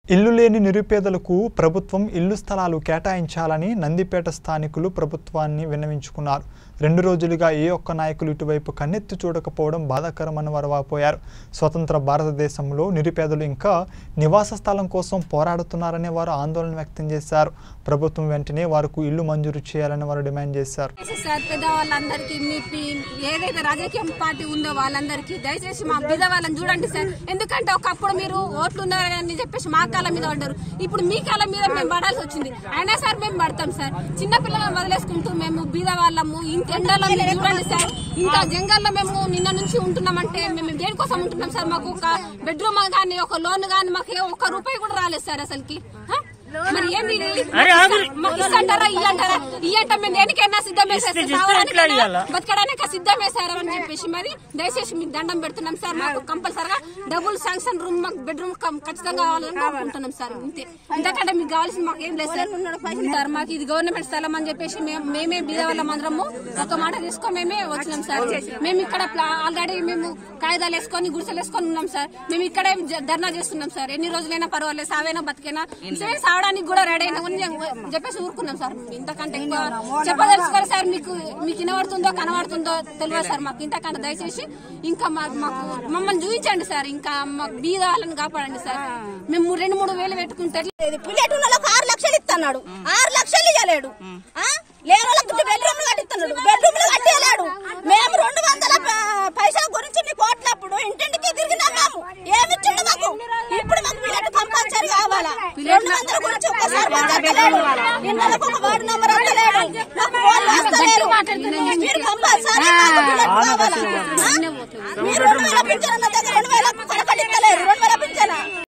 ఇల్లు లేని నిరుపేదలకు ప్రభుత్వం ఇల్లు స్థలాలు కేటాయించాలని నందిపేట స్థానికులు ప్రభుత్వాన్ని విన్నవించుకున్నారు రెండు రోజులుగా ఏ ఒక్క నాయకులు ఇటువైపు కన్నెత్తి చూడకపోవడం బాధాకరమని వారు వాపోయారు స్వతంత్ర భారతదేశంలో నిరుపేదలు ఇంకా నివాస స్థలం కోసం పోరాడుతున్నారని వారు ఆందోళన వ్యక్తం చేశారు ప్రభుత్వం వెంటనే వారికి ఇల్లు మంజూరు చేయాలని వారు డిమాండ్ చేశారు సార్ పెద్దవాళ్ళందరికీ మీ మీ- ఏదైతే రాజకీయ పార్టీ ఉందో వాళ్ళందరికీ దయచేసి మా బీద వాళ్ళని చూడండి సార్ ఎందుకంటే ఒకప్పుడు మీరు ఓట్లు ఉన్నారని చెప్పేసి మా కాళ్ళ మీద పడ్డారు ఇప్పుడు మీ కాళ్ళ మీద మేము పడాల్సి వచ్చింది అయినా సార్ మేము పడతాం సార్ చిన్న పిల్లలను వదిలేసుకుంటూ మేము బీద వాళ్ళము ఇంత ఎండలో మీరు చూడండి సార్ ఇంత జంగల్లో మేము నిన్న నుంచి ఉంటున్నామంటే మేము దేనికోసం ఉంటున్నాం సార్ మాకు ఒక బెడ్రూమ్ కానీ ఒక లోన్ కానీ మాకు ఏ ఒక్క రూపాయి కూడా రాలేదు సార్ అసలుకి హ? మరి ఏంది ఇది? మాకు ఇస్తాంటారా ఇయ్యంటారా ఇయ్యంట మేము దేనికైనా సిద్ధమే సార్ సావడానికైనా బతకడానికి సిద్ధమే సార్ అని చెప్పేసి మరి దయచేసి మీకు దండం పెడుతున్నాం సార్ మాకు కంపల్సరిగా డబుల్ శాంక్షన్ రూమ్ మాకు బెడ్రూమ్ ఖచ్చితంగా కావాలని కోరుకుంటున్నాం సార్ ఇంతే ఇంతకంటే మీకు కావాల్సింది మాకు ఏం లేదు సార్ సార్ మాకు ఇది గవర్నమెంట్ స్థలం అని చెప్పేసి మేము మేమే బీద వాళ్ళం అందరము ఒక మాట తీసుకో మేమే వచ్చినాం సార్ మేము ఇక్కడ ఆల్రెడీ మేము కాగితాలు వేసుకొని గుడిసెలు వేసుకొని ఉన్నాం సార్ మేము ఇక్కడే జ- ధర్నా చేస్తున్నాం సార్ ఎన్ని రోజులైనా పర్వాలేదు సావైనా బతికైనా సేమ్ సావడానికి కూడా రెడీ అయినా అని చె- చెప్పేసి ఊరుకున్నాం సార్ ఇంతకంటే ఎక్కువ చెప్పదలుచుకోరు సార్ మీకు మీకు వినబడుతుందో కనబడుతుందో తెలియదు సార్ మాకు ఇంతకంటే దయచేసి ఇంకా మా- మాకు మమ్మల్ని చూపించండి సార్ ఇంకా మాకు బీద వాళ్ళని కాపాడండి సార్ మేము రెండు మూడు వేలు పెట్టుకుంటే ఇది పిల్లెటూళ్ళకి ఆరు లక్షలు ఇస్తున్నాడు ఆరు లక్షలు ఇవ్వలేడు ఆ? లేని వాళ్ళకి బెడ్రూమ్ కట్టిస్తున్నాడు బెడ్రూమ్ కట్టేయలేడు మేము రెండు వందల ప- పైసల గురించి నీ కోట్లప్పుడు ఇంటింటికి తిరిగినాం మేము ఏమి ఇచ్చిండు మాకు ఇప్పుడు మాకు పిల్లెట్ కంపల్సరీ కావాలా రెండు వందల గురించి ఒక్కసారి మాట్లాడలేడు ఇండ్లకు ఒక వార్డు నెంబర్ అంటలేడు మాకు ఫోన్లు వస్తలేరు. మీరు కంపల్సరీ మాకు పిల్లెట్ కావాలా ఆ? మీరు రెండు వేల పింఛన్ అన్న దగ్గర రెండు